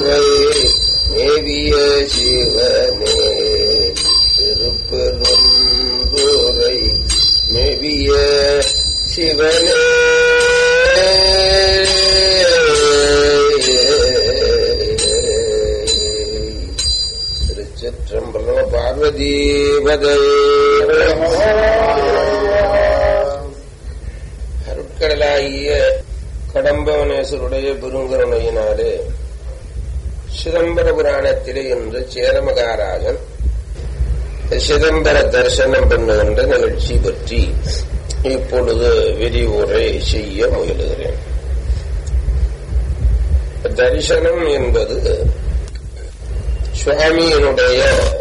திருவருகை மேவிய சிவனே திருப்பெருந்துரை மேவிய சிவனே திருச்சிற்றம்பலம் பார்வதீபதை அருட்கடலாகிய கடம்பவனேஸ்வருடைய பெருங்கருணையினாலே சிதம்பர புராணத்திலே இன்று சேரமகாராஜன் சிதம்பர தரிசனம் பண்ணுகின்ற நிகழ்ச்சி பற்றி இப்பொழுது விரிவுரை செய்ய முயலுகிறேன் தரிசனம் என்பது சுவாமியினுடைய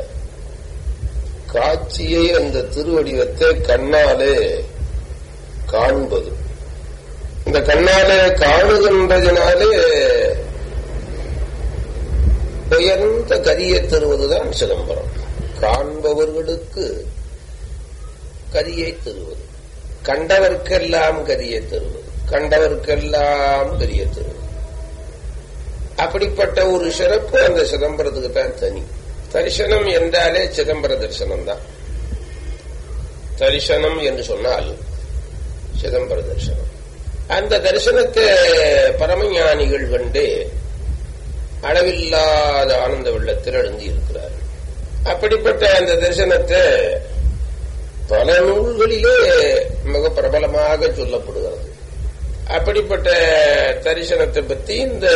காட்சியை அந்த திருவடிவத்தை கண்ணாலே காண்பது இந்த கண்ணாலே காணுகின்றதினாலே உயர்ந்த கதியை தருவதுதான் சிதம்பரம் காண்பவர்களுக்கு கதியை தருவது கண்டவர்க்கெல்லாம் கதியை தருவது கண்டவர்க்கெல்லாம் கதியை தருவது அப்படிப்பட்ட ஒரு சிறப்பு அந்த சிதம்பரத்துக்கு தான் தனி தரிசனம் என்றாலே சிதம்பர தரிசனம் தான் தரிசனம் என்று சொன்னால் சிதம்பர தரிசனம் அந்த தரிசனத்தை பரமஞானிகள் கண்டு அளவில்லாத ஆனந்த வெள்ளத்தில் எழுந்தி இருக்கிறார்கள் அப்படிப்பட்ட அந்த தரிசனத்தை பல நூல்களிலே மிக பிரபலமாக சொல்லப்படுகிறது அப்படிப்பட்ட தரிசனத்தை பற்றி இந்த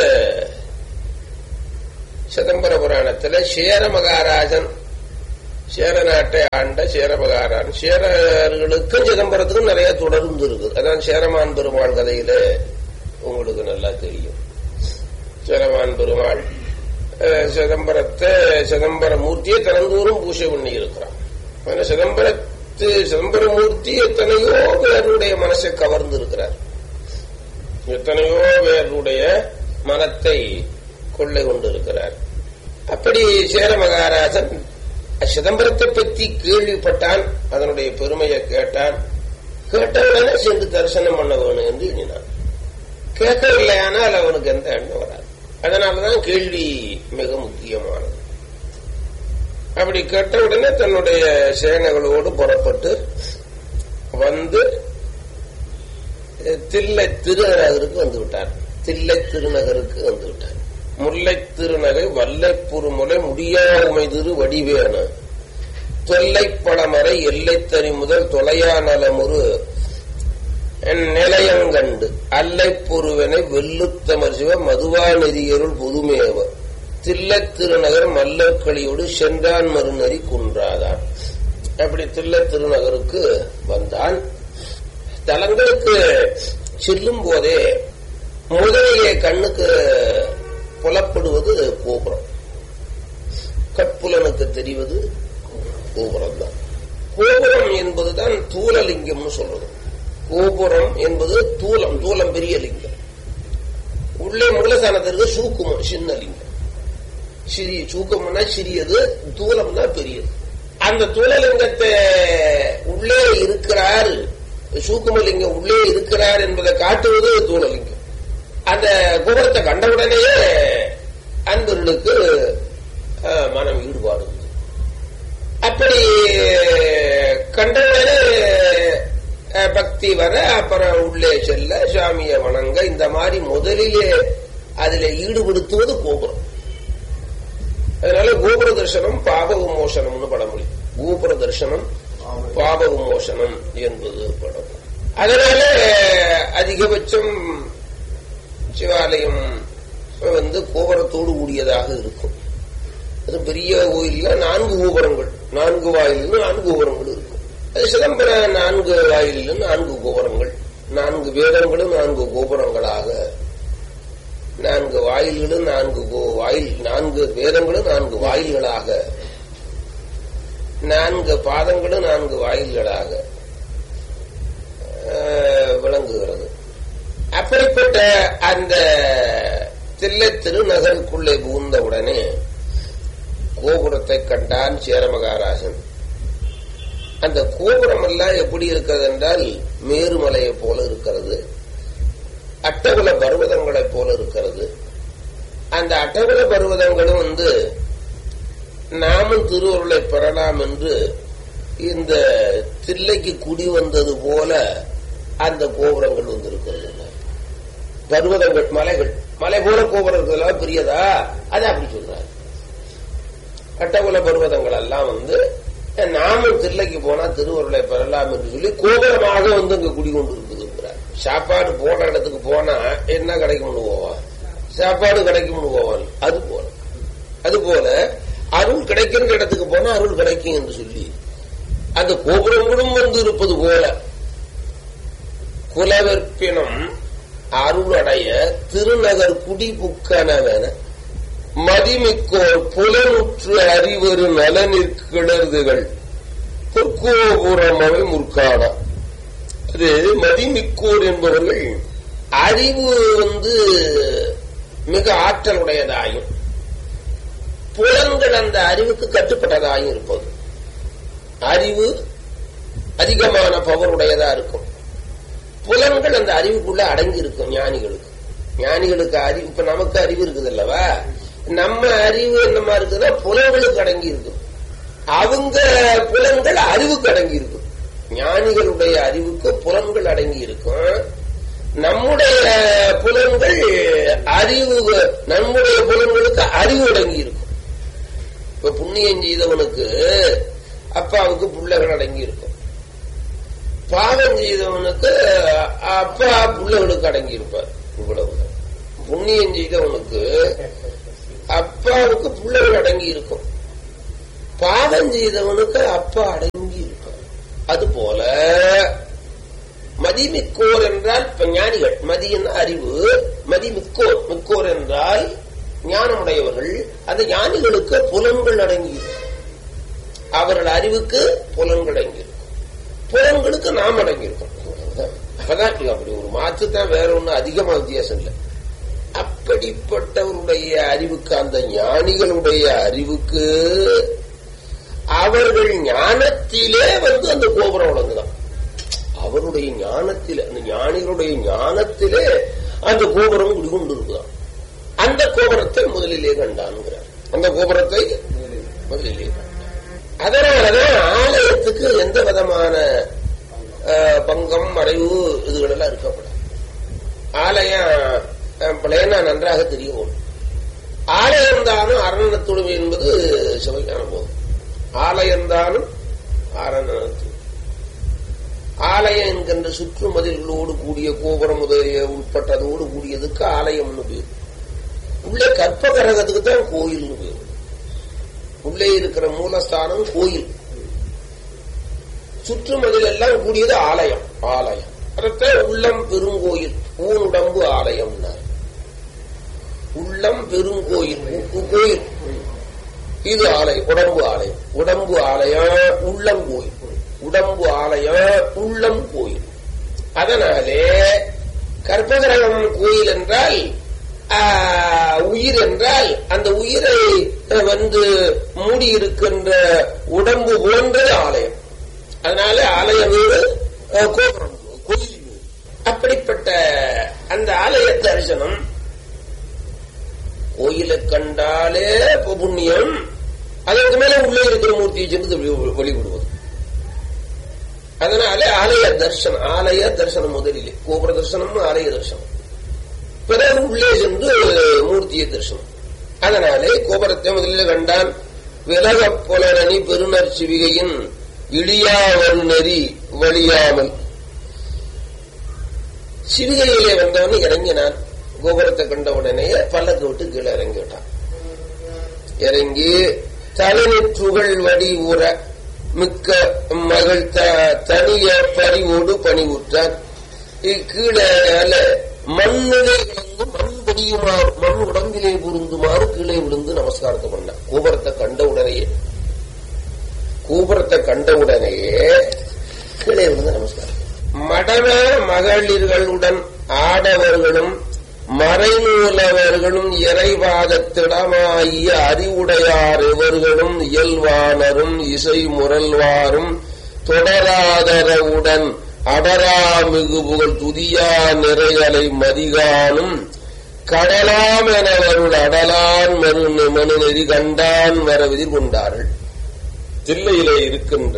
சிதம்பர புராணத்துல சேர மகாராஜன் சேர நாட்டை ஆண்ட சேரமகாரான் சேரர்களுக்கும் சிதம்பரத்துக்கும் நிறைய தொடர்ந்து இருக்கு அதான் சேரமான் பெருமாள் கதையில உங்களுக்கு நல்லா தெரியும் சேரமான் பெருமாள் சிதம்பரத்தை சிதம்பர மூர்த்தியை திறந்தோறும் பூஜை பண்ணி இருக்கிறான் ஆனா சிதம்பரத்து சிதம்பரமூர்த்தி எத்தனையோ பேருடைய மனசை கவர்ந்து இருக்கிறார் எத்தனையோ பேருடைய மனத்தை கொள்ளை கொண்டு இருக்கிறார் அப்படி சேர மகாராஜன் சிதம்பரத்தை பற்றி கேள்விப்பட்டான் அதனுடைய பெருமையை கேட்டான் கேட்டவுடனே சென்று தரிசனம் பண்ண வேணும் என்று எண்ணினான் கேட்கவில்லையானால் அவனுக்கு எந்த எண்ணம் வராது அதனாலதான் கேள்வி மிக முக்கியமானது அப்படி கேட்டவுடனே தன்னுடைய சேனைகளோடு புறப்பட்டு வந்து தில்லை திருநகருக்கு வந்து விட்டார் தில்லை திருநகருக்கு வந்து விட்டார் முல்லை திருநகை வல்லைப்புறுமுலை முடியாமை திரு வடிவேன தொல்லை பழமறை எல்லை தறி முதல் தொலையா நலமுறு நிலையங்கண்டு அல்லை பொருவனை வெள்ளுத்தமர் சிவ மதுவா நெறியருள் புதுமேவ தில்லை திருநகர் மல்லக்களியோடு சென்றான் மறுநறி குன்றாதான் அப்படி தில்லை திருநகருக்கு வந்தான் தலங்களுக்கு செல்லும் போதே முதலிலே கண்ணுக்கு புலப்படுவது கோபுரம் கட்புலனுக்கு தெரிவது கோபுரம் தான் கோபுரம் என்பதுதான் தூலலிங்கம்னு சொல்றது கோபுரம் என்பது தூலம் தூலம் பெரிய லிங்கம் உள்ளே மூலஸ்தானத்திற்கு சூக்குமம் சின்ன லிங்கம் சிறிய சூக்கம்னா சிறியது தூலம் தான் பெரியது அந்த தூலலிங்கத்தை உள்ளே இருக்கிறார் சூக்குமலிங்கம் உள்ளே இருக்கிறார் என்பதை காட்டுவது தூலலிங்கம் அந்த கோபுரத்தை கண்டவுடனேயே அன்பர்களுக்கு மனம் ஈடுபாடு அப்படி கண்டவுடனே பக்தி வர அப்புறம் உள்ளே செல்ல சாமியை வணங்க இந்த மாதிரி முதலிலே அதில் ஈடுபடுத்துவது கோபுரம் அதனால கோபுர தரிசனம் பாப விமோசனம்னு படமொழி கோபுர தரிசனம் பாப விமோசனம் என்பது படம் அதனால அதிகபட்சம் சிவாலயம் வந்து கோபுரத்தோடு கூடியதாக இருக்கும் அது பெரிய கோயில்ல நான்கு கோபுரங்கள் நான்கு வாயிலும் நான்கு கோபுரங்கள் இருக்கும் அது சிதம்பர நான்கு வாயிலும் நான்கு கோபுரங்கள் நான்கு வேதங்களும் நான்கு கோபுரங்களாக நான்கு வாயில்களும் நான்கு வாயில் நான்கு வேதங்களும் நான்கு வாயில்களாக நான்கு பாதங்களும் நான்கு வாயில்களாக விளங்குகிறது அப்படிப்பட்ட அந்த தில்லை திருநகருக்குள்ளே புகுந்தவுடனே கோபுரத்தை கண்டான் சேரமகாராஜன் அந்த கோபுரம் எல்லாம் எப்படி இருக்கிறது என்றால் மேருமலையை போல இருக்கிறது அட்டகுல பர்வதங்களைப் போல இருக்கிறது அந்த அட்டகுல பர்வதங்களும் வந்து நாமும் திருவருளை பெறலாம் என்று இந்த தில்லைக்கு குடி வந்தது போல அந்த கோபுரங்கள் வந்திருக்கிறது பர்வதங்கள் மலைகள் மலை போல கோபுரம் இருக்கிறதுலாம் பெரியதா அது அப்படி சொல்றாரு அட்டகுல பர்வதங்கள் எல்லாம் வந்து நாமும் தில்லைக்கு போனா திருவருளை பெறலாம் என்று சொல்லி கோபுரமாக வந்து இங்க குடிகொண்டு இருக்குதுங்கிறார் சாப்பாடு போன இடத்துக்கு போனா என்ன கிடைக்கும்னு போவான் சாப்பாடு கிடைக்கும்னு போவான் அது போல அது போல அருள் கிடைக்கின்ற இடத்துக்கு போனா அருள் கிடைக்கும் என்று சொல்லி அந்த கோபுரங்களும் வந்து இருப்பது போல குலவெற்பினம் அருளடைய திருநகர் குடிபுக்கனவென மதிமிக்கோர் புலனுற்று அறிவரு நலனிற்கிளர்துகள் பொற்கோபுரமவை முற்கான அது மதிமிக்கோர் என்பவர்கள் அறிவு வந்து மிக ஆற்றல் உடையதாயும் புலன்கள் அந்த அறிவுக்கு கட்டுப்பட்டதாயும் இருப்பது அறிவு அதிகமான பவர் உடையதா இருக்கும் புலன்கள் அந்த அறிவுக்குள்ள அடங்கி இருக்கும் ஞானிகளுக்கு ஞானிகளுக்கு அறிவு இப்ப நமக்கு அறிவு இருக்குது அல்லவா நம்ம அறிவு என்னமா இருக்குதுன்னா புலன்களுக்கு அடங்கி இருக்கும் அவங்க புலன்கள் அறிவுக்கு அடங்கி இருக்கும் ஞானிகளுடைய அறிவுக்கு புலன்கள் அடங்கி இருக்கும் நம்முடைய புலன்கள் அறிவு நம்முடைய புலன்களுக்கு அறிவு அடங்கி இருக்கும் இப்ப புண்ணியம் செய்தவனுக்கு அப்பாவுக்கு பிள்ளைகள் அடங்கி இருக்கும் பாவம் செய்தவனுக்கு அப்பா பிள்ளைகளுக்கு அடங்கி இருப்பார் இவ்வளவு புண்ணியம் செய்தவனுக்கு அப்பாவுக்கு பிள்ளைகள் அடங்கி இருக்கும் பாவம் செய்தவனுக்கு அப்பா அடங்கி இருப்பார் அது போல மதிமிக்கோர் என்றால் இப்ப ஞானிகள் மதியின் அறிவு மதிமிக்கோர் மிக்கோர் என்றால் ஞானமுடையவர்கள் அந்த ஞானிகளுக்கு புலன்கள் அடங்கி இருக்கும் அவர்கள் அறிவுக்கு புலன்கள் அடங்கி இருக்கும் புலன்களுக்கு நாம் அடங்கி இருக்கும் அப்பதான் அப்படி ஒரு மாற்று தான் வேற ஒண்ணு அதிகமா வித்தியாசம் இல்லை அப்படிப்பட்டவருடைய அறிவுக்கு அந்த ஞானிகளுடைய அறிவுக்கு அவர்கள் ஞானத்திலே வந்து அந்த கோபுரம் வழங்குதான் அவருடைய ஞானத்திலே அந்த ஞானிகளுடைய ஞானத்திலே அந்த கோபுரம் குடிகொண்டு இருக்குதான் அந்த கோபுரத்தை முதலிலே கண்டான்கிறார் அந்த கோபுரத்தை முதலிலே கண்டான் அதனாலதான் ஆலயத்துக்கு எந்த விதமான பங்கம் மறைவு இதுகளெல்லாம் இருக்கப்படும் ஆலயம் பிளேனா நன்றாக தெரிய போகும் ஆலயம்தானும் அரணத்துடுமை என்பது சிவஞான போதும் ஆலயம்தானும் அரணத்து ஆலயம் என்கின்ற சுற்று மதில்களோடு கூடிய கோபுரம் முதலிய உட்பட்டதோடு கூடியதுக்கு ஆலயம்னு பேர் உள்ளே கற்பகரகத்துக்கு தான் கோயில்னு பேர் உள்ளே இருக்கிற மூலஸ்தானம் கோயில் சுற்றுமதில் எல்லாம் கூடியது ஆலயம் ஆலயம் அதத்தான் உள்ளம் பெருங்கோயில் ஊனுடம்பு ஆலயம் உள்ளம் பெருங்கோயில் கோயில் இது ஆலயம் உடம்பு ஆலயம் உடம்பு ஆலயம் உள்ளம் கோயில் உடம்பு ஆலயம் உள்ளம் கோயில் அதனாலே கற்பகிரகம் கோயில் என்றால் உயிர் என்றால் அந்த உயிரை வந்து மூடி இருக்கின்ற உடம்பு போன்றது ஆலயம் அதனால ஆலய வீடு கோபுரம் கோயில் வீடு அப்படிப்பட்ட அந்த ஆலய தரிசனம் கோயிலை கண்டாலே புண்ணியம் அதற்கு மேல உள்ளே இருக்கிற மூர்த்தியை சென்று வழிபடுவது அதனால ஆலய தர்சனம் ஆலய தரிசனம் முதலிலே கோபுர தரிசனம் ஆலய தரிசனம் பிறகு உள்ளே சென்று மூர்த்தியை தரிசனம் அதனாலே கோபுரத்தை முதலில் கண்டான் விலக புலனி பெருநர் சிவிகையின் இடியாவல் நெறி வழியாமல் சிவிகையிலே வந்தவன் இறங்கினான் கோபுரத்தை கண்ட உடனே பல்லக்கு விட்டு கீழே இறங்கி விட்டான் இறங்கி தலைநெற்றுகள் வடி ஊற மிக்க மகள் தனிய பறிவோடு பணிவுற்றான் கீழே மண்ணிலே விழுந்து மண் பொடியுமாறு மண் உடம்பிலே புரிந்துமாறு கீழே விழுந்து நமஸ்காரத்தை பண்ணான் கோபுரத்தை கண்ட உடனேயே கோபுரத்தை கண்ட உடனேயே கீழே விழுந்து நமஸ்காரம் மடவ மகளிர்களுடன் ஆடவர்களும் மறைநூலவர்களும் இறைவாதத்திடமாகிய அறிவுடையார் இவர்களும் இயல்வானரும் இசை முரல்வாரும் தொடராதரவுடன் அடரா மிகு புகழ் துதியா நிறைகளை மதிகானும் கடலாம் என வருள் அடலான் மனு மனு நெறி கண்டான் வர விதிர் கொண்டார்கள் தில்லையிலே இருக்கின்ற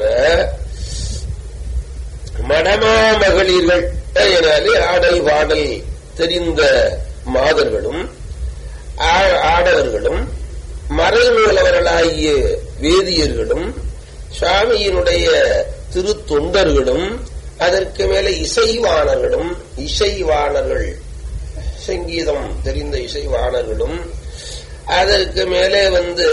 மடமா மகளிர்கள் எனாலே ஆடல் பாடல் தெரிந்த மாதர்களும் ஆ- ஆடவர்களும் மறைநூலவர்களாகிய வேதியர்களும் சுவாமியினுடைய திருத்தொண்டர்களும் அதற்கு மேல இசைவாணர்களும் இசைவாணர்கள் சங்கீதம் தெரிந்த இசைவாணர்களும் அதற்கு மேலே வந்து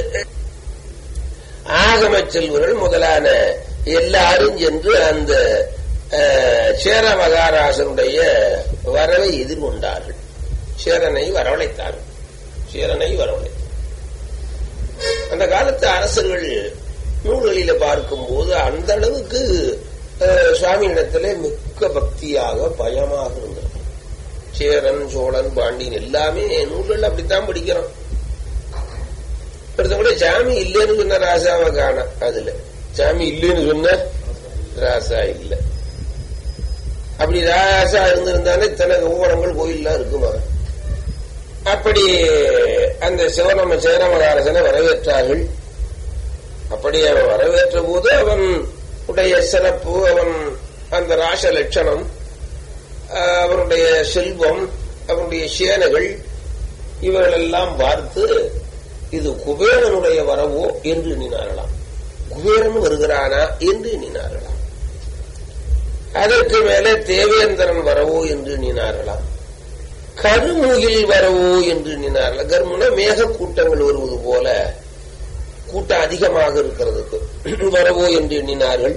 ஆகமச் செல்வர்கள் முதலான எல்லாரும் சென்று அந்த அஹ், சேர மகாராசனுடைய வரவை எதிர்கொண்டார்கள் சேரனை வரவழைத்தார்கள் சேரனை வரவழைத்தார் அந்த காலத்து அரசர்கள் நூல்களில பார்க்கும்போது அந்த அளவுக்கு அஹ், சுவாமியிடத்திலே மிக்க பக்தியாக பயமாக இருந்திருக்கும் சேரன் சோழன் பாண்டியன் எல்லாமே நூல்கள் அப்படித்தான் படிக்கிறோம் ஒருத்தன் கூட சாமி இல்லைன்னு சொன்ன ராசாவை காண அதுல சாமி இல்லைன்னு சொன்ன ராசா இல்ல அப்படி ராசா இருந்திருந்தானே இத்தனை ஊரங்கள் கோயில்லாம் இருக்குமா அப்படி அந்த சிவனம சேரமகாரசனை வரவேற்றார்கள் அப்படி அவன் வரவேற்ற போது அவன் உடைய சிறப்பு அவன் அந்த ராச லட்சணம் ஆஹ், அவனுடைய செல்வம் அவனுடைய சேனைகள் இவர்களெல்லாம் பார்த்து இது குபேரனுடைய வரவோ என்று எண்ணினார்களாம் குபேரன் வருகிறானா என்று எண்ணினார்களாம் அதற்கு மேலே தேவேந்திரன் வரவோ என்று எண்ணினார்களாம் கருமுகில் வரவோ என்று எண்ணினார்கள் கருமுன மேக கூட்டங்கள் வருவது போல கூட்டம் அதிகமாக இருக்கிறதுக்கு வரவோ என்று எண்ணினார்கள்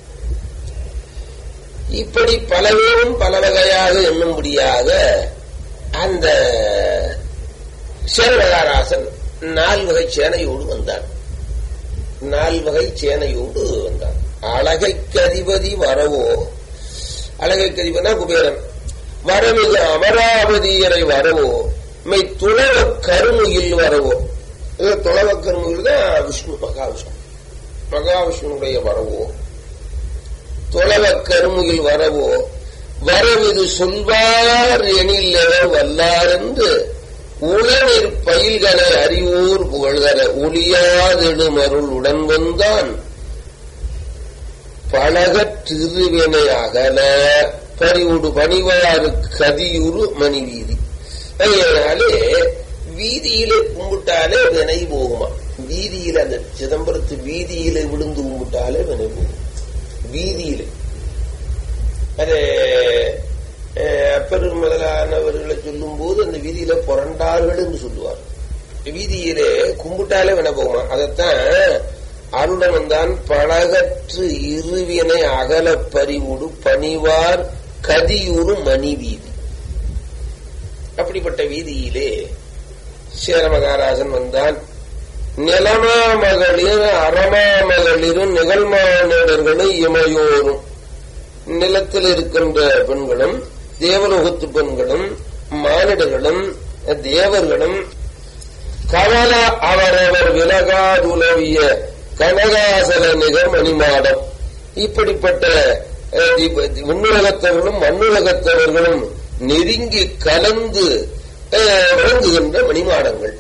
இப்படி பலவேறும் பல வகையாக எண்ணும்படியாக அந்த சேரகாராசன் நால்வகை சேனையோடு வந்தான் நால்வகை சேனையோடு வந்தான் அழகைக்கு அதிபதி வரவோ அழகைக்கு அதிபதினா குபேரன் வரமிகு அமராவதியரை வரவோ மை துளவ கருமுகில் வரவோ இது துளவ கருமுகில் தான் விஷ்ணு மகாவிஷ்ணு மகாவிஷ்ணுடைய வரவோ துளவ கருமுகில் வரவோ வரவிது சொல்வார் எனில் எவர் வல்லார் என்று உளநீர் பயில்களை அறிவோர் புகழ்தர ஒளியாதெடும் அருள் உடன் வந்தான் பழகத் திருவினை அகல பறிவுடு பணிவாறு கதியுறு மணி வீதி அதனாலே வீதியிலே கும்பிட்டாலே வினை போகுமா வீதியில அந்த சிதம்பரத்து வீதியிலே விழுந்து கும்பிட்டாலே வினை போகும் வீதியிலே அது அஹ், அப்பர் முதலானவர்களை சொல்லும் போது அந்த வீதியில புரண்டார்கள் என்று சொல்லுவார் வீதியிலே கும்பிட்டாலே வினை போகுமா அதைத்தான் அருடன் வந்தான் பழகற்று இருவினை அகல பறிவுடு பணிவார் கதியுறு மணி வீதி அப்படிப்பட்ட வீதியிலே சேரமகாராஜன் வந்தான் நிலமா மகளிர் அறமா மகளிரும் நிகழ்மானிடர்களும் இமையோரும் நிலத்தில் இருக்கின்ற பெண்களும் தேவலோகத்து பெண்களும் மானிடர்களும் தேவர்களும் கவல அவரவர் விலகாதுலவிய கனகாசல நிகர் மணிமாடம் இப்படிப்பட்ட அஹ், தி- விண்ணுலகத்தவர்களும் மண்ணுலகத்தவர்களும் நெருங்கி கலந்து அஹ், விளங்குகின்ற மணிமாடங்கள்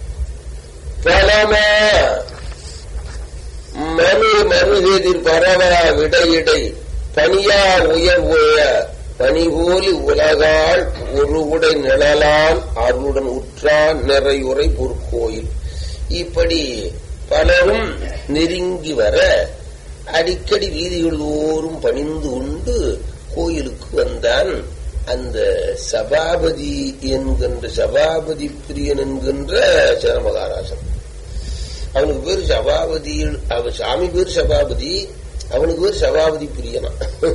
பலமா மனு மனுகெதிர் பரவா விடையிடை பனியா உயர்வுய பனிபோலி உலகால் ஒரு உடை நிழலால் அருளுடன் உற்றான் நிறையுறை பொற்கோயில் இப்படி பலரும் நெருங்கி வர அடிக்கடி வீதிகள் தோறும் பணிந்து கொண்டு கோயிலுக்கு வந்தான் அந்த சபாபதி என்கின்ற சபாபதி பிரியன் என்கின்ற சேரமகாராசன் அவனுக்கு பேர் சபாபதி அவ சாமி பேர் சபாபதி அவனுக்கு பேர் சபாபதி பிரியனா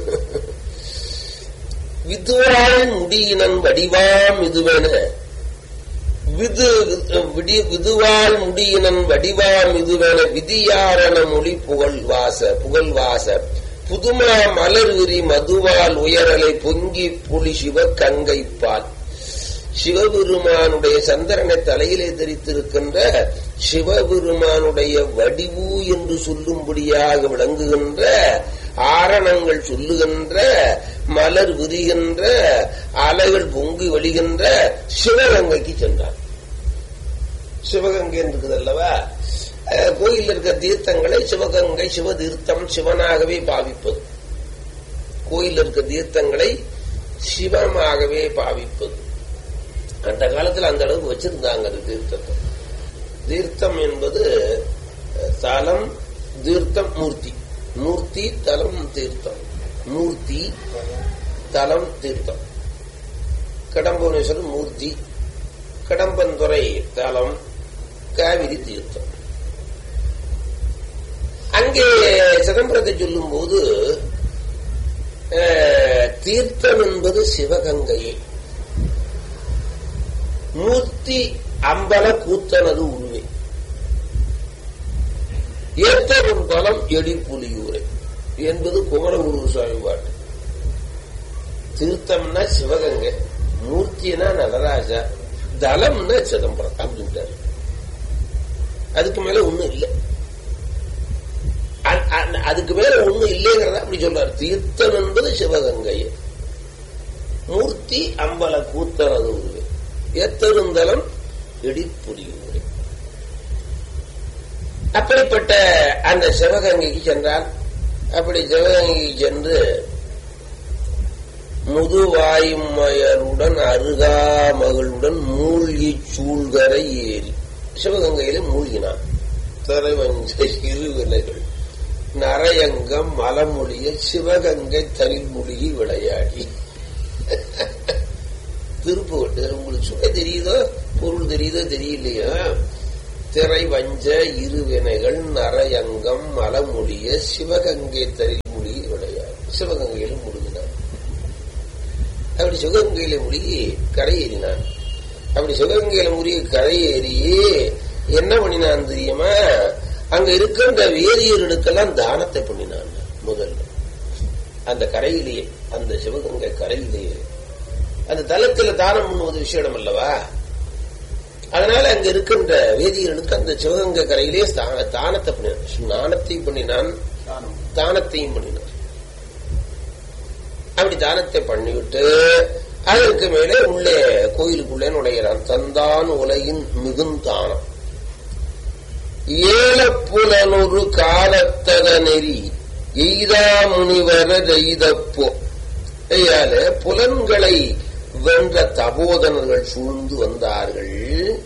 விதுவாள் முடியினன் வடிவாம் இதுவென விது விடி- விதுவாள் முடியினன் வடிவாம் இதுவென விதியாரண மொழி புகழ் வாச புகழ் வாச புதுமா மலர் விரி மதுவால் உயரலை பொங்கி புலி சிவ கங்கைப்பால் சிவபெருமானுடைய சந்திரனை தலையிலே தரித்திருக்கின்ற சிவபெருமானுடைய வடிவு என்று சொல்லும்படியாக விளங்குகின்ற ஆரணங்கள் சொல்லுகின்ற மலர் விரிகின்ற அலைகள் பொங்கி வழிகின்ற சிவகங்கைக்கு சென்றார் சிவகங்கை இருக்குது அல்லவா கோயில் இருக்க தீர்த்தங்களை சிவகங்கை சிவதீர்த்தம் சிவனாகவே பாவிப்பது கோயில் இருக்க தீர்த்தங்களை சிவமாகவே பாவிப்பது அந்த காலத்தில் அந்த அளவுக்கு வச்சிருந்தாங்க அந்த தீர்த்தத்தை தீர்த்தம் என்பது தலம் தீர்த்தம் மூர்த்தி மூர்த்தி தலம் தீர்த்தம் மூர்த்தி தலம் தீர்த்தம் கடம்புவனேஸ்வரர் மூர்த்தி கடம்பந்துறை தலம் காவிரி தீர்த்தம் அங்கே சிதம்பரத்தை சொல்லும் போது தீர்த்தம் என்பது சிவகங்கையே மூர்த்தி அம்பல கூத்தனது உருவே ஏத்தரும் தலம் எடிப்புலியூரை என்பது குமரகுரு சுவாமி பாட்டு தீர்த்தம்னா சிவகங்கை மூர்த்தினா நடராஜா தலம்னா சிதம்பரம் அப்படின்ட்டாரு அதுக்கு மேல ஒண்ணும் இல்லை அதுக்கு மேல ஒண்ணும் இல்லைங்கிறத அப்படி சொல்றாரு தீர்த்தம் என்பது சிவகங்கை மூர்த்தி அம்பல கூத்தனது உருவே எத்தருந்தலம் இடிப்புரியூரை அப்படிப்பட்ட அந்த சிவகங்கைக்கு சென்றால் அப்படி சிவகங்கைக்கு சென்று முதுவாயுமயருடன் அருகாமகளுடன் மூழ்கி சூழ்கரை ஏறி சிவகங்கையில மூழ்கினான் திரைவஞ்ச இருவிலைகள் நரையங்கம் மலமொழிய சிவகங்கை தனில் மூழ்கி விளையாடி திருப்புகட்டு உங்களுக்கு சுவை தெரியுதோ பொருள் தெரியுதோ தெரியலையா திரை வஞ்ச இருவினைகள் நரையங்கம் மலமொழிய சிவகங்கை தனில் மூழ்கி விளையாடி சிவகங்கையில முழுகினான் அப்படி சிவகங்கையில முழுகி கரையேறினான் அப்படி சிவகங்கையில முழுகி கரையேறி என்ன பண்ணினான் தெரியுமா அங்க இருக்கின்ற வேதியர்களுக்கெல்லாம் தானத்தை பண்ணினான் முதல்ல அந்த கரையிலேயே அந்த சிவகங்கை கரையிலேயே அந்த தலத்தில் தானம் பண்ணுவது விஷயம் அல்லவா அதனால அங்க இருக்கின்ற வேதியர்களுக்கு அந்த சிவகங்கை கரையிலே தானத்தை பண்ணினான் ஸ்நானத்தையும் பண்ணினான் தானத்தையும் பண்ணினான் அப்படி தானத்தை பண்ணிவிட்டு அதற்கு மேலே உள்ளே கோயிலுக்குள்ளே நுழைகிறான் தந்தான் உலகின் மிகுந்தானம் ஏலப்புலனொரு காலத்தத நெறி எய்தா முனிவர எய்தப்போ ஐயால புலன்களை வென்ற தபோதனர்கள் சூழ்ந்து வந்தார்கள்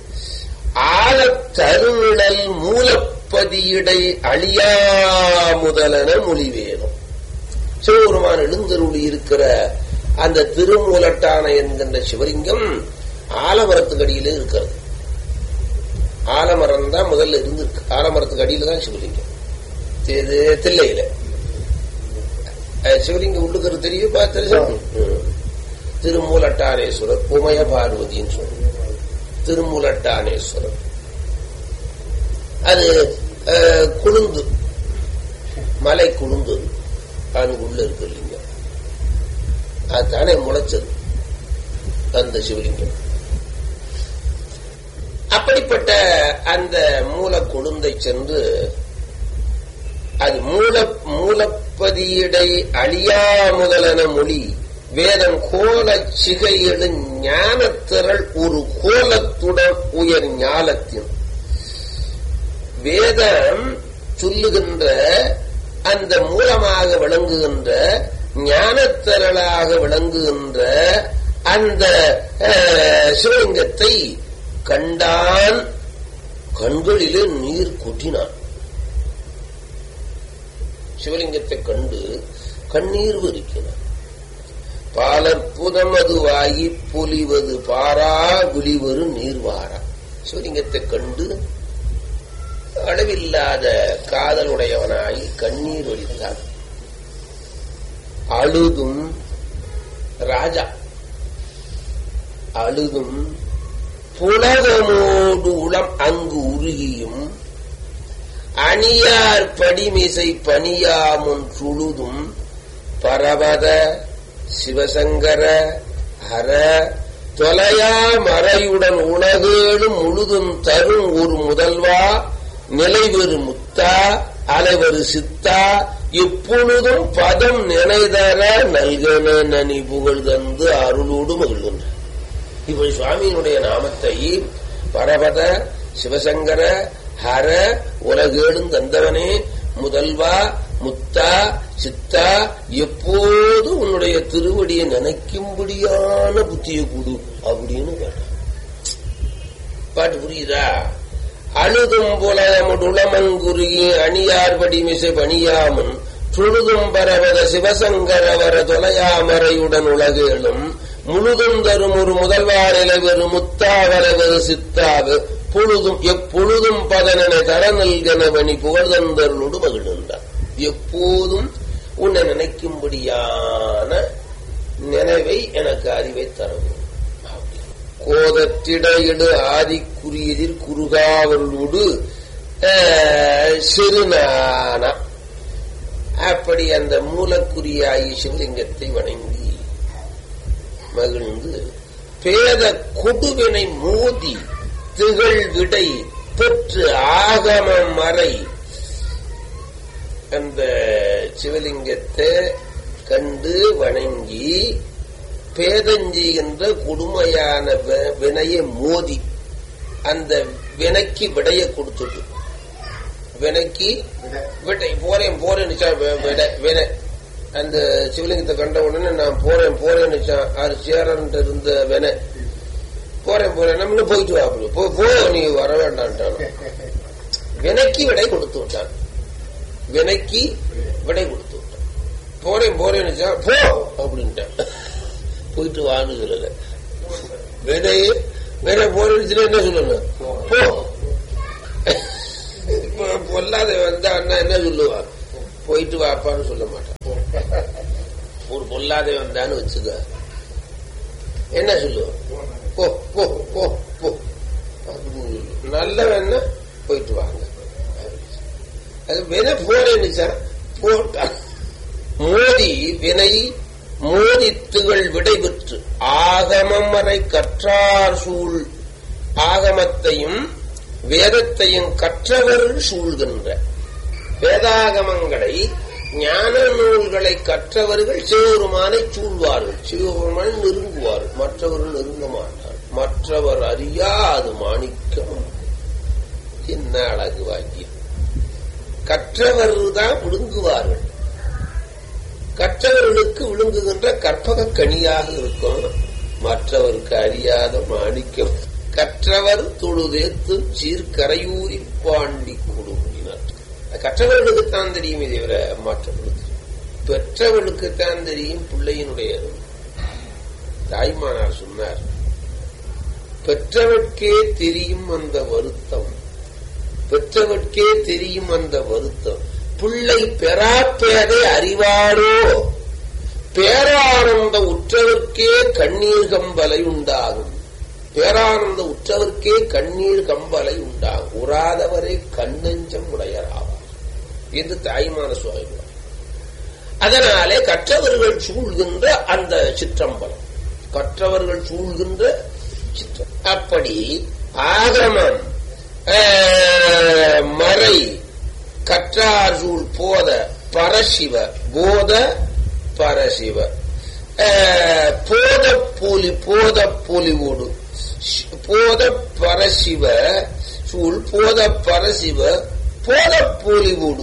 ஆழத்தருநிழல் மூலப்பதியிடை அழியா முதலன மொழிவேதம் சிவபெருமான் எழுந்தருளி இருக்கிற அந்த திருமூலட்டான என்கின்ற சிவலிங்கம் ஆலமரத்துக்கு அடியிலே இருக்கிறது ஆலமரம் தான் முதல்ல இருந்திருக்கு ஆலமரத்துக்கு அடியில தான் சிவலிங்கம் தில்லையில சிவலிங்கம் உள்ளுக்கிறது தெரியும் பார்த்து திருமூலட்டானேஸ்வரர் உமய பார்வதின்னு சொல்லுவோம் திருமூலட்டானேஸ்வரர் அது குழுந்து மலை குழுந்து அதுக்கு உள்ள இருக்கு இல்லைங்க அதுதானே முளைச்சது அந்த சிவலிங்கம் அப்படிப்பட்ட அந்த மூல கொழுந்தை சென்று அது மூல மூலப்பதியிடை அழியா முதலன மொழி வேதம் கோல சிகையெழு ஞானத்திரள் ஒரு கோலத்துடன் உயர் ஞாலத்தின் வேதம் சொல்லுகின்ற அந்த மூலமாக விளங்குகின்ற ஞானத்திரளாக விளங்குகின்ற அந்த சிவலிங்கத்தை கண்டான் கண்களிலே நீர் கொட்டினான் சிவலிங்கத்தை கண்டு கண்ணீர் வரிக்கிறான் பாலற்புதமதுவாகி பொலிவது பாரா குலிவரு நீர்வாரா சிவலிங்கத்தை கண்டு அளவில்லாத காதலுடையவனாய் கண்ணீர் வலித்தான் அழுதும் ராஜா அழுதும் புலகமோடு உளம் அங்கு உருகியும் அணியார் படிமிசை பணியாமுன் சுழுதும் பரவத சிவசங்கர ஹர தொலையா மறையுடன் உலகேடும் முழுதும் தரும் ஒரு முதல்வா நிலைவரு முத்தா அலைவரு சித்தா எப்பொழுதும் பதம் நினைதர நல்கன நனி புகழ் தந்து அருளோடு மகிழ்கின்ற இப்படி சுவாமியினுடைய நாமத்தை பரபத சிவசங்கர ஹர உலகேடும் தந்தவனே முதல்வா முத்தா சித்தா எப்போது உன்னுடைய திருவடியை நினைக்கும்படியான புத்தியை கொடு அப்படின்னு கேட்டான் பாட்டு புரியுதா அழுதும் புலமுடுளமன் குறுகி அணியார்படி மிசை பணியாமன் சுழுதும் பரவத சிவசங்கரவர தொலையாமரையுடன் உலகேளும் முழுதும் தரும் ஒரு முதல்வாரில வெறு முத்தாவரவரு சித்தாவு பொழுதும் எப்பொழுதும் பதனனை தர நல்கனவனி புகழ்தந்தருளோடு மகிழ்ந்தார் எப்போதும் உன்னை நினைக்கும்படியான நினைவை எனக்கு அறிவை தரவும் கோதத்திடையிடு ஆதிக்குரியதில் குறுகாவலோடு சிறுநானா அப்படி அந்த மூலக்குரியாயி சிவலிங்கத்தை வணங்கி மகிழ்ந்து பேத கொடுவினை மோதி திகழ் விடை பெற்று ஆகம மறை அந்த சிவலிங்கத்தை கண்டு வணங்கி பேதஞ்சி என்ற கொடுமையான வினையை மோதி அந்த வினைக்கு விடைய கொடுத்துட்டு வினைக்கு விடை போறேன் போறேன் வினை அந்த சிவலிங்கத்தை கண்ட உடனே நான் போறேன் போறேன்னு ஆறு சேரன் இருந்த வினை போறேன் போறேன் நம்ம போயிட்டு வா அப்படி போ போ நீ வர வேண்டான்ட்டான் வினைக்கு விடை கொடுத்து விட்டான் வினைக்கு விடை கொடுத்து விட்டான் போறேன் போறேன்னு போ அப்படின்ட்டான் போயிட்டு வாங்குகிறத விதை வேற போறதுல என்ன சொல்லணும் போ பொல்லாத வந்தா அண்ணா என்ன சொல்லுவான் போயிட்டு வாப்பான்னு சொல்ல மாட்டான் ஒரு பொல்லாத வந்தான்னு வச்சுக்க என்ன சொல்லுவான் போ போ போ போ நல்ல வேணா போயிட்டு வாங்க அது வினை போறேன்னு சார் போட்டான் மோதி வினை மோதித்துகள் விடைபெற்று ஆகமம் வரை கற்றார் சூழ் ஆகமத்தையும் வேதத்தையும் கற்றவர்கள் சூழ்கின்ற வேதாகமங்களை ஞான நூல்களை கற்றவர்கள் சிவபெருமானை சூழ்வார்கள் சிவபெருமான் நெருங்குவார்கள் மற்றவர்கள் நெருங்க மாட்டார் மற்றவர் அறியாது மாணிக்கம் என்ன அழகு வாக்கியம் கற்றவர்கள் தான் விழுங்குவார்கள் கற்றவர்களுக்கு விழுங்குகின்ற கற்பக கனியாக இருக்கும் மற்றவருக்கு அறியாத மாணிக்கம் கற்றவர் தொழுதேத்து சீர்கரையூரி பாண்டி குடும்பினர் கற்றவர்களுக்கு தான் தெரியும் இதை விட மற்றவர்களுக்கு பெற்றவர்களுக்கு தான் தெரியும் பிள்ளையினுடைய தாய்மானார் சொன்னார் பெற்றவர்க்கே தெரியும் அந்த வருத்தம் பெற்றவர்க்கே தெரியும் அந்த வருத்தம் பிள்ளை பெறாப்பேதை அறிவாரோ பேரானந்த உற்றவர்க்கே கண்ணீர் கம்பலை உண்டாகும் பேரானந்த உற்றவர்க்கே கண்ணீர் கம்பலை உண்டாகும் உறாதவரை கண்ணஞ்சம் உடையராவார் என்று தாய்மான சுவாமி அதனாலே கற்றவர்கள் சூழ்கின்ற அந்த சிற்றம்பலம் கற்றவர்கள் சூழ்கின்ற சிற்றம் அப்படி ஆகமம் மறை கற்றார் சூழ் போத பரசிவ போத பரசிவ போத போலி போத போலிவோடு போத பரசிவ சூழ் போத பரசிவ போத போலிவோடு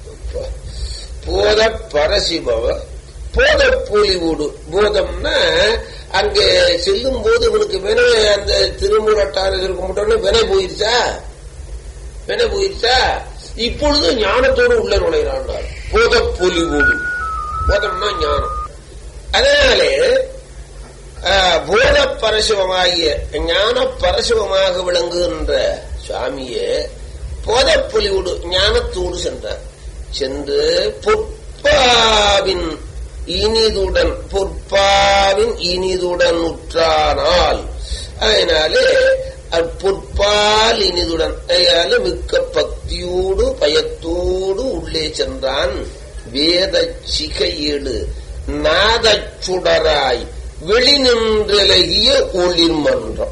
போத பரசிவ போத போலிவோடு போதம்னா அங்கே செல்லும் போது இவனுக்கு வினை அந்த திருமுறட்டாறு இருக்க முட்டோன்னு வினை போயிருச்சா வினை போயிருச்சா இப்பொழுது ஞானத்தோடு உள்ள நுழைகிறான் போத பொலிவோடு போதம்னா ஞானம் அதனாலே போத பரசிவமாகிய ஞான பரசிவமாக விளங்குகின்ற சுவாமியே போத பொலிவோடு ஞானத்தோடு சென்றார் சென்று பொற்பாவின் இனிதுடன் பொற்பாவின் இனிதுடன் உற்றானால் அதனாலே பொற்பால் இனிதுடன் அதனால மிக்க பக்தியோடு பயத்தோடு உள்ளே சென்றான் வேத சிகையீடு நாதச்சுடராய் வெளிநின்றலகிய ஒளிர் மன்றம்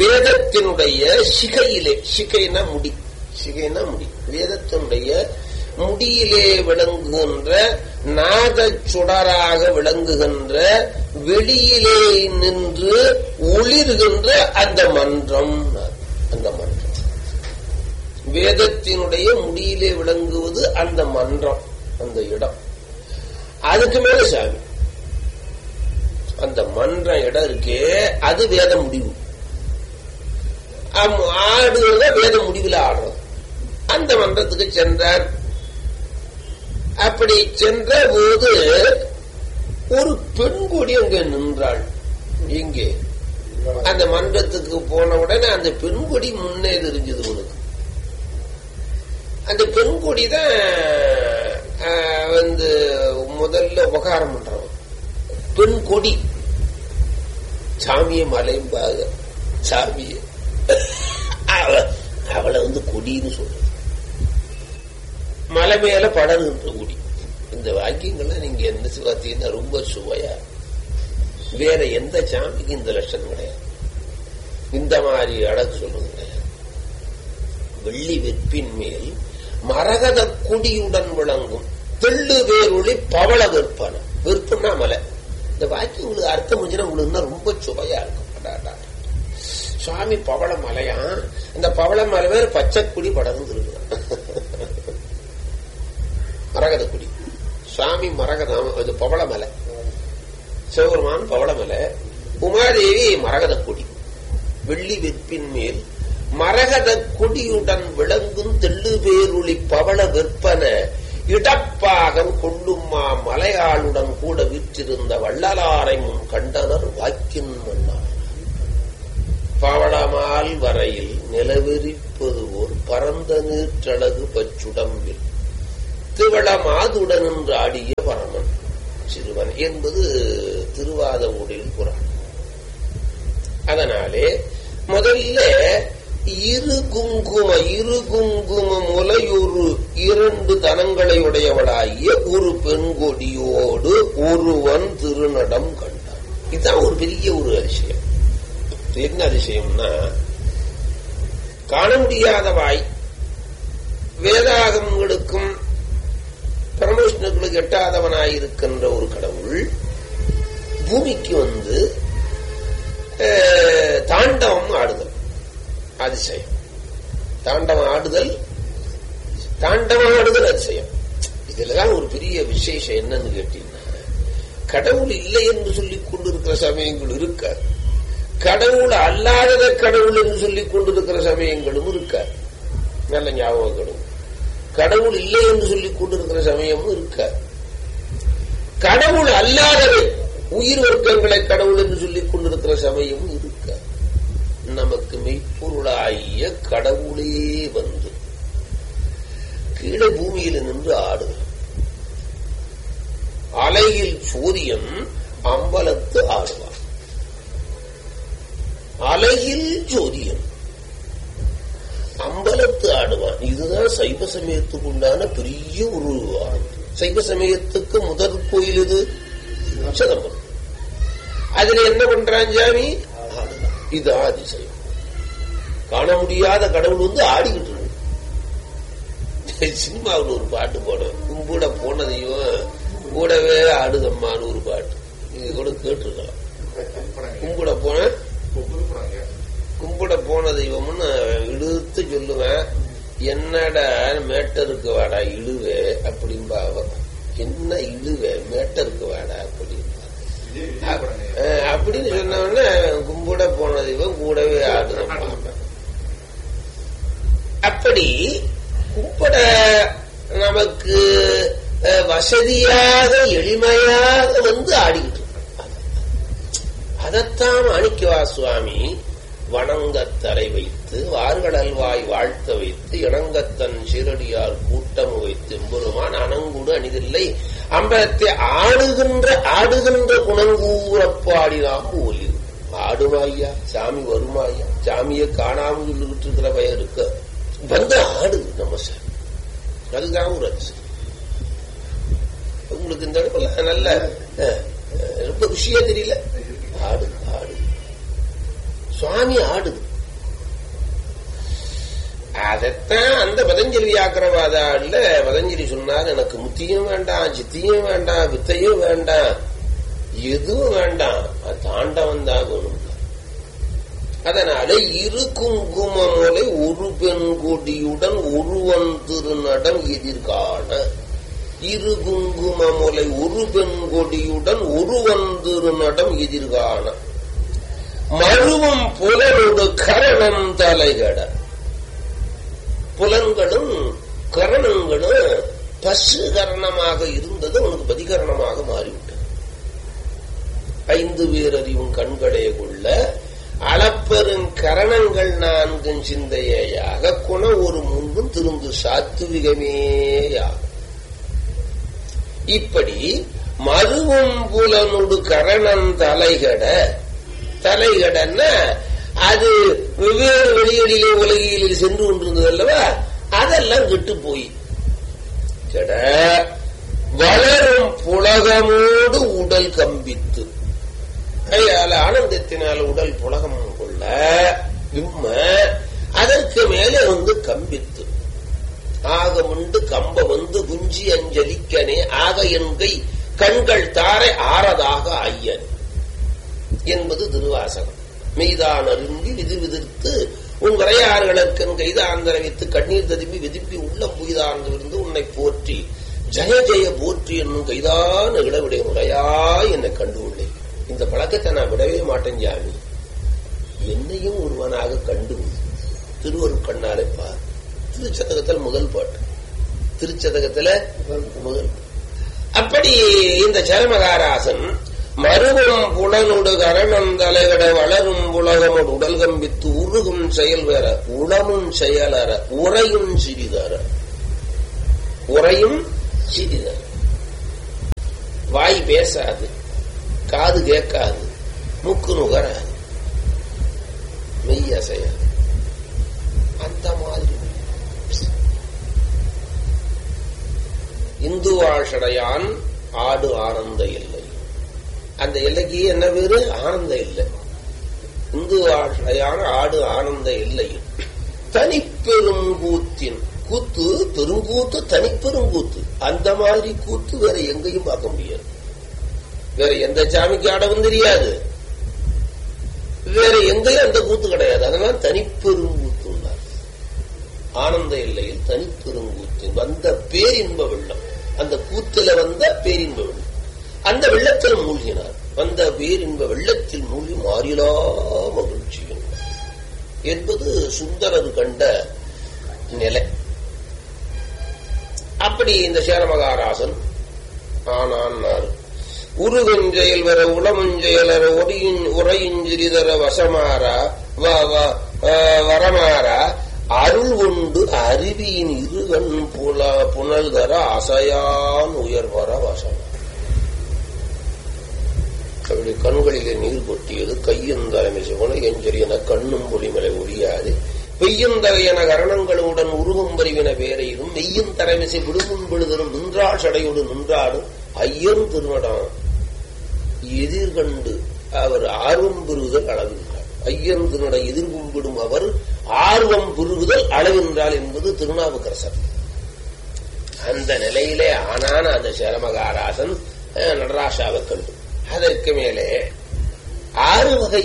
வேதத்தினுடைய சிகையிலே சிகைனா முடி சிகைனா முடி வேதத்தினுடைய முடியிலே விளங்குகின்ற நாதச் சுடராக விளங்குகின்ற வெளியிலே நின்று ஒளிர்கின்ற அந்த மன்றம் அந்த மன்றம் வேதத்தினுடைய முடியிலே விளங்குவது அந்த மன்றம் அந்த இடம் அதுக்கு மேல சாமி அந்த மன்ற இடம் இருக்கே அது வேத முடிவு ஆம், ஆடுறத வேத முடிவில் ஆடுறது அந்த மன்றத்துக்கு சென்றார் அப்படி சென்ற போது ஒரு பெண் கொடி அங்க நின்றாள் இங்கே அந்த மன்றத்துக்கு போன உடனே அந்த பெண் கொடி முன்னே தெரிஞ்சது உனக்கு அந்த பெண் கொடி தான் ஆஹ், வந்து முதல்ல உபகாரம் பண்றவன் பெண் கொடி சாமியை மலைம்பாக சாமியை அவ- அவளை வந்து கொடின்னு சொல்றது மலை மேல படருகின்ற கொடி இந்த வாக்கியங்கள்லாம் நீங்க என்ன பார்த்தீங்கன்னா ரொம்ப சுவையா வேற எந்த சாமிக்கும் இந்த லட்சணம் கிடையாது இந்த மாதிரி அழகு சொல்றது கிடையாது வெள்ளி வெற்பின் மேல் மரகத கொடியுடன் விளங்கும் தெள்ளு வேரொளி பவள விற்பன விற்பனா மலை இந்த வாக்கியங்களுக்கு அர்த்தம் முடிஞ்சுன்னா உங்களுக்கு இன்னும் ரொம்ப சுவையா இருக்கும் அடாடா. சுவாமி பவள மலையா அந்த பவள மலை வேற பச்சை கொடி படர்ந்து இருக்கு மரகத கொடி சுவாமி மரகதம் அது பவள மலை சிவபெருமான் பவள மலை உமாதேவி மரகத கொடி வெள்ளி வெற்பின் மேல் மரகத கொடியுடன் விளங்கும் தெள்ளு பேருளி பவள விற்பன இடப்பாகம் கொள்ளும்மா மலையாளுடன் கூட விற்றிருந்த வள்ளலாரை முன் கண்டனர் வாக்கின் மன்னா பவளமால் வரையில் நிலவெறிப்பது ஓர் பரந்த நீற்றழகு பச்சுடம்பில் திவள மாதுடன் என்று ஆடிய பரமன் சிறுவன் என்பது திருவாத ஊரில் புறான் அதனாலே முதல்ல இரு குங்கும இரு குங்கும முலையொரு இரண்டு தனங்களை உடையவளாகிய ஒரு பெண்கொடியோடு ஒருவன் திருநடம் கண்டான் இதுதான் ஒரு பெரிய ஒரு அதிசயம் என்ன அதிசயம்னா காண முடியாத வாய் வேதாகமங்களுக்கும் பரமவிஷ்ணுக்களுக்கு எட்டாதவனாயிருக்கின்ற ஒரு கடவுள் பூமிக்கு வந்து அஹ், தாண்டவம் ஆடுதல் அதிசயம் தாண்டவம் ஆடுதல் தாண்டவம் ஆடுதல் அதிசயம் இதுலதான் ஒரு பெரிய விசேஷம் என்னன்னு கேட்டீங்கன்னா கடவுள் இல்லை என்று சொல்லிக் கொண்டிருக்கிற சமயங்கள் இருக்க கடவுள் அல்லாதத கடவுள் என்று சொல்லிக் கொண்டிருக்கிற சமயங்களும் இருக்க நல்ல ஞாபகம் கடவுள் இல்லை என்று சொல்லிக் கொண்டிருக்கிற சமயமும் இருக்க கடவுள் அல்லாதவை உயிர் வர்க்கங்களை கடவுள் என்று சொல்லிக் கொண்டிருக்கிற சமயமும் இருக்க நமக்கு மெய்ப்பொருளாகிய கடவுளே வந்து கீழே பூமியில் நின்று ஆடுகிறார் அலையில் சூரியன் அம்பலத்து ஆடுவார் அலையில் ஜோதியன் அம்பலத்து ஆடுவான் இதுதான் சைவ சமயத்துக்கு உண்டான பெரிய ஒரு ஆடு சைவ சமயத்துக்கு முதல் கோயில் இது சிதம்பரம் அதுல என்ன பண்றான் சாமி ஆடுதான் இது அதிசயம் காண முடியாத கடவுள் வந்து ஆடிக்கிட்டு இருக்கு சினிமாவில் ஒரு பாட்டு போடுவேன் கும்பிட போனதையும் கூடவே ஆடுதம்மான்னு ஒரு பாட்டு நீங்க கூட கேட்டிருக்கலாம் கும்பிட போன கும்பிட போன தெய்வம்னு இழுத்து சொல்லுவேன் என்னடா மேட்டருக்கு வாடா இழுவே அப்படின்பா அவ என்ன இழுவே மேட்டருக்கு வாடா அப்படின்பா அஹ் அப்படின்னு சொன்ன உடனே கும்பிட போன தெய்வம் கூடவே ஆடுதம்மா அப்படி கும்பிட நமக்கு அஹ், வசதியாக எளிமையாக வந்து ஆடிக்கிட்டு இருக்கு. அதைத்தான் மாணிக்கவா சுவாமி வணங்கத் தலை வைத்து வார்கடல்வாய் வாழ்த்த வைத்து இணங்கத்தன் சீரடியார் கூட்டம் வைத்து எம்பெருமான் அணங்குடு அணிதில்லை அம்பலத்தை ஆடுகின்ற ஆடுகின்ற குணங்கூறப்பாடினாம் ஒலி ஆடுமாய்யா சாமி வருமாய்யா சாமியை காணாமல் சொல்லிக்கிட்டு இருக்கிற பயம் இருக்கு வந்து ஆடுது நம்ம சாமி அதுதான் ஒரு அதிசயம் உங்களுக்கு இந்த இடத்துல நல்ல அஹ், அஹ், ரொம்ப ருசியா தெரியல ஆடு ஆடு சுவாமி ஆடுது அதைத்தான் அந்த பதஞ்சலி வியாக்கிரவாதால பதஞ்சலி சொன்னார் எனக்கு முத்தியும் வேண்டாம் சித்தியும் வேண்டாம் வித்தையும் வேண்டாம் எதுவும் வேண்டாம் அது தாண்டவன் தான் வேணும் அதனால இரு குங்கும முலை ஒரு பெண் கொடியுடன் ஒருவன் திருநடம் எதிர்காண இரு குங்கும முலை ஒரு பெண் கொடியுடன் ஒருவன் திருநடம் எதிர்காண மருவம் புலனோடு கரணம் தலைகட புலன்களும் கரணங்களும் பசு கரணமாக இருந்தது உனக்கு பதிகரணமாக மாறிவிட்டது ஐந்து பேரறிவும் கண்களே கொள்ள அளப்பெரும் கரணங்கள் நான்கும் சிந்தையாக குண ஒரு முன்பும் திருந்து சாத்துவிகமேயாகும் இப்படி மருவும் புலனுடு கரணம் தலைகட தலைகடன்னா அது வெவ்வேறு வெளிகளிலே உலகிலே சென்று கொண்டிருந்தது அல்லவா அதெல்லாம் கெட்டு போய் கெட வளரும் புலகமோடு உடல் கம்பித்து கையால ஆனந்தத்தினால் உடல் புலகம் கொள்ள விம்ம அதற்கு மேலே வந்து கம்பித்து ஆக உண்டு கம்ப வந்து குஞ்சி அஞ்சலிக்கனே ஆக என்கை கண்கள் தாரை ஆறதாக ஐயன் என்பது திருவாசகம் மெய்தான் அருந்தி விது விதிர்த்து உன் வரையாறுகளுக்கன் கைதாந்தர வைத்து கண்ணீர் ததும்பி விதிப்பி உள்ளம் புய்தார்ந்து விருந்து உன்னை போற்றி ஜெய ஜெய போற்றி என்னும் கைதான இளவிடைய முறையாய் என்னை கண்டு உள்ளேன் இந்த பழக்கத்தை நான் விடவே மாட்டேன் ஜாமி என்னையும் ஒருவனாக கண்டு திருவருள் கண்ணாலே பார் திருச்சதகத்தில் முதல் பாட்டு திருச்சதகத்துல முதல் அப்படி இந்த சரமகாராசன் மருவம் புலனுடு கரணம் தலைகட வளரும் உலகமோடு உடல் கம்பித்து உருகும் செயல் வேற உளமும் செயலற உரையும் சிறிதர உரையும் சிறிதர வாய் பேசாது காது கேட்காது மூக்கு நுகராது மெய் அசையாது அந்த மாதிரி இந்து வாழ்ஷடையான் ஆடு ஆனந்த எல்லை அந்த எல்லைக்கு என்ன பேரு ஆனந்த எல்லை இந்து வாழ்ஷடையான் ஆடு ஆனந்த எல்லையில் தனிப்பெரும் கூத்தின் கூத்து பெருங்கூத்து தனிப்பெரும் கூத்து அந்த மாதிரி கூத்து வேற எங்கேயும் பார்க்க முடியாது வேற எந்த சாமிக்கு ஆடவும் தெரியாது வேற எங்கேயும் அந்த கூத்து கிடையாது அதனால தனிப்பெருங்கூத்து ஆனந்த எல்லையில் தனிப்பெருங்கூத்து வந்த பேரின்ப வெள்ளம் அந்த கூத்துல வந்த பேரின்ப வெள்ளம் அந்த வெள்ளத்தில் மூழ்கினார் வந்த பேரின்ப வெள்ளத்தில் மூழ்கி மாறிலா மகிழ்ச்சி என்பது சுந்தரர் கண்ட நிலை அப்படி இந்த சேரமகாராசன் ஆனான்னாரு உருவெஞ்செயல் வர உளமுஞ்செயலர ஒரியின் உரையிஞ்சிறிதர வசமாரா வரமாரா அருள் உண்டு அருவியின் இருகண் புல புனல் தர அசையான் உயர்வர வசம் அப்படி கண்களிலே நீர் கொட்டியது கையும் தலைமை சிவன எஞ்சரியன கண்ணும் பொலிமலை ஒழியாது பெய்யும் தகையன கரணங்களுடன் உருகும் பரிவின பேரையிலும் மெய்யும் தலைமிசை விடுமுன் விழுதரும் நின்றாள் சடையோடு நின்றாடும் ஐயன் திருநடம் எதிர்கண்டு அவர் ஆர்வம் பெறுதல் அளவின்றார் ஐயன் திருநட எதிர்கும்பிடும் அவர் ஆர்வம் பெறுகுதல் அளவின்றால் என்பது திருநாவுக்கரசர் அந்த நிலையிலே ஆனான அந்த சேரமகாராசன் நடராசாவை கண்டு அதற்கு மேலே ஆறு வகை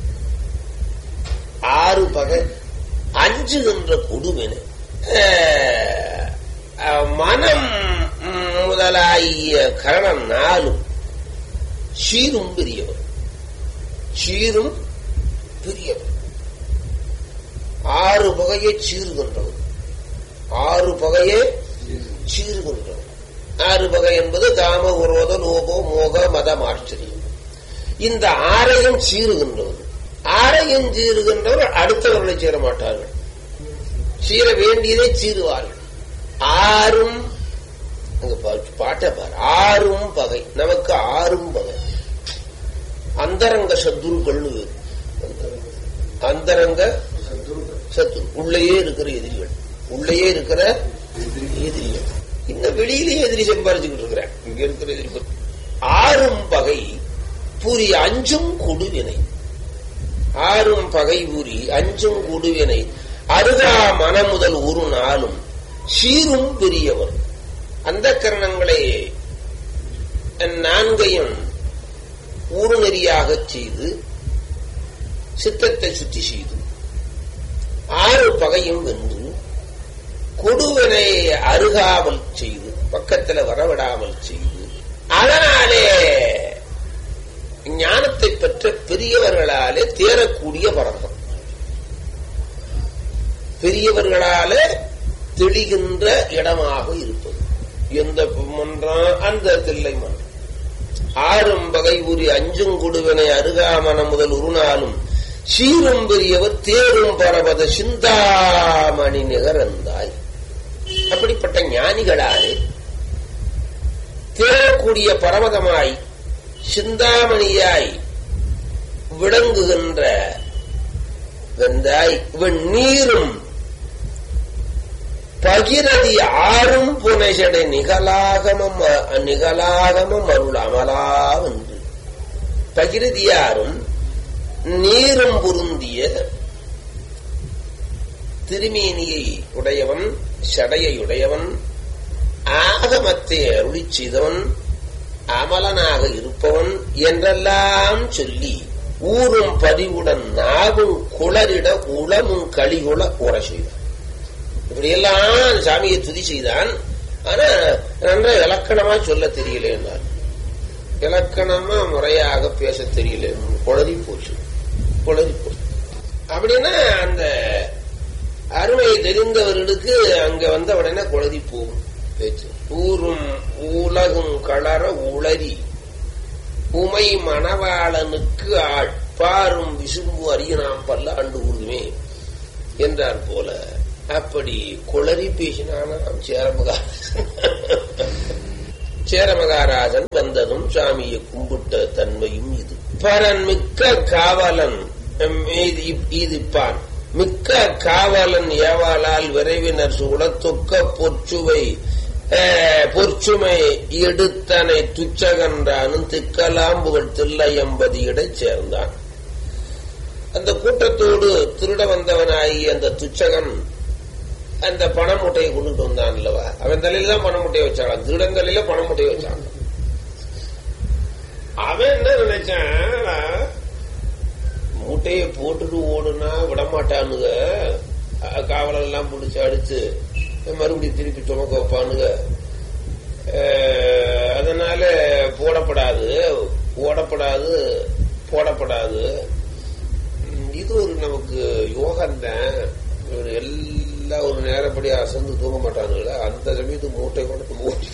ஆறு பகை அஞ்சுகின்ற கொடுமென மனம் முதலாகிய கரணம் நாளும் சீரும் பெரியவர் சீரும் பெரியவர் ஆறு பகையை சீர்கின்றவர் ஆறு பகையை சீர்கின்றவர் ஆறு பகை என்பது காம உரோத லோபோ மோக மதம் ஆச்சரியம் இந்த ஆரையும் சீருகின்றவர் ஆரையும் சீருகின்றவர் அடுத்தவர்களை சேர மாட்டார்கள் சீர வேண்டியதை சீருவார்கள் ஆறும் அங்க பாட்ட பாரு ஆறும் பகை நமக்கு ஆறும் பகை அந்தரங்க சத்துருக்கள்னு வேறு அந்தரங்க சத்துரு உள்ளேயே இருக்கிற எதிரிகள் உள்ளேயே இருக்கிற எதிரிகள் இந்த வெளியிலேயே எதிரி சம்பாரிச்சுக்கிட்டு இருக்கிறேன் இங்க இருக்கிற எதிரி ஆறும் பகை பூரி அஞ்சும் கொடுவினை ஆறும் பகை பூரி அஞ்சும் கொடுவினை அருகா மனமுதல் ஒரு நாளும் சீரும் பெரியவர் அந்த கரணங்களை நான்கையும் ஊறு நெறியாகச் செய்து சித்தத்தை சுற்றி செய்து ஆறு பகையும் வென்று கொடுவனை அருகாமல் செய்து பக்கத்துல வரவிடாமல் செய்து அதனாலே ஞானத்தை பெற்ற பெரியவர்களாலே தேரக்கூடிய பரதம் பெரியவர்களாலே தெளிகின்ற இடமாக இருப்பது எந்த மன்றம் அந்த தில்லை மன்றம் ஆறும் பகை உரி அஞ்சும் கொடுவனை அருகாமன முதல் உருநாளும் சீரும் பெரியவர் தேரும் பரவத சிந்தாமணி நிகரந்தாய் அப்படிப்பட்ட ஞானிகளாலே தேரக்கூடிய பரவதமாய் சிந்தாமணியாய் விளங்குகின்ற வெந்தாய் வெந்நீரும் பகிரதி ஆறும் புனைசடை நிகலாகமம் நிகலாகமம் அருள் அமலாவென்று பகிரதியாரும் நீரும் பொருந்திய திருமேனியை உடையவன் சடையை உடையவன் ஆகமத்தை அருளி செய்தவன் அமலனாக இருப்பவன் என்றெல்லாம் சொல்லி ஊரும் பதிவுடன் நாவும் குளரிட உளமும் களிகுள உர செய்தான் இப்படியெல்லாம் சாமியை துதி செய்தான் ஆனா நன்ற இலக்கணமா சொல்ல தெரியல என்றார் இலக்கணமா முறையாக பேச தெரியல குளறி போச்சு குளறி போச்சு அப்படின்னா அந்த அருமை தெரிந்தவர்களுக்கு அங்க வந்த உடனே குளறி போகும் பேச்சு ஊரும் உலகும் களர உளறி உமை மணவாளனுக்கு ஆள் பாரும் விசும்பு அறியனாம் பல்லாண்டு ஊருமே என்றார் போல அப்படி குளறி பேசினானாம் சேரமகாராஜன் சேரமகாராஜன் வந்ததும் சாமியை கும்பிட்ட தன்மையும் இது பரன் மிக்க காவலன் இதுப்பான் மிக்க காவலன் ஏவாளால் விரைவினர் சூழத்தொக்க பொற்சுவை பொற்சுமை எடுத்தனை துச்சகன்றானும் திக்கலாம் புகழ் தில்லை எம்பதியிடச் சேர்ந்தான் அந்த கூட்டத்தோடு திருட வந்தவனாகி அந்த துச்சகன் அந்த பண மூட்டையை கொண்டுட்டு வந்தான் அல்லவா அவன் தலையில தான் பண மூட்டையை வச்சான் திருடன் தலையில பண மூட்டையை வச்சான் அவன் என்ன நினைச்சான் மூட்டையை போட்டுட்டு ஓடுனா விடமாட்டானுங்க காவலெல்லாம் எல்லாம் பிடிச்சு அடிச்சு மறுபடியும் திருப்பி சுமக்க வைப்பானுங்க அதனால போடப்படாது ஓடப்படாது போடப்படாது இது ஒரு நமக்கு யோகம் தான் ஒரு எல்லாம் ஒரு நேரப்படி அசந்து தூங்க மாட்டானுங்களா அந்த சமயத்துக்கு மூட்டை கொண்டு ஓடி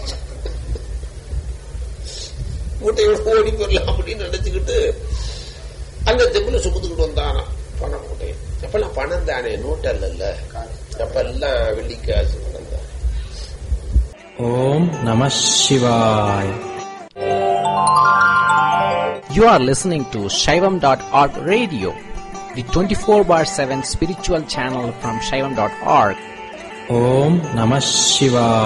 மூட்டையோட ஓடி போயிடலாம் அப்படின்னு நினைச்சுக்கிட்டு அந்த தெம்பில் சுமந்துக்கிட்டு வந்தானா பணம் மூட்டை அப்பெல்லாம் பணம் தானே நோட்டல் இல்ல அப்ப எல்லாம் வெள்ளிக்காசு பணம் தான் ஓம் நம சிவாய் You are listening to Shaivam.org radio, the 24 bar 7 spiritual channel from Shaivam.org. Om Namah Shivaya.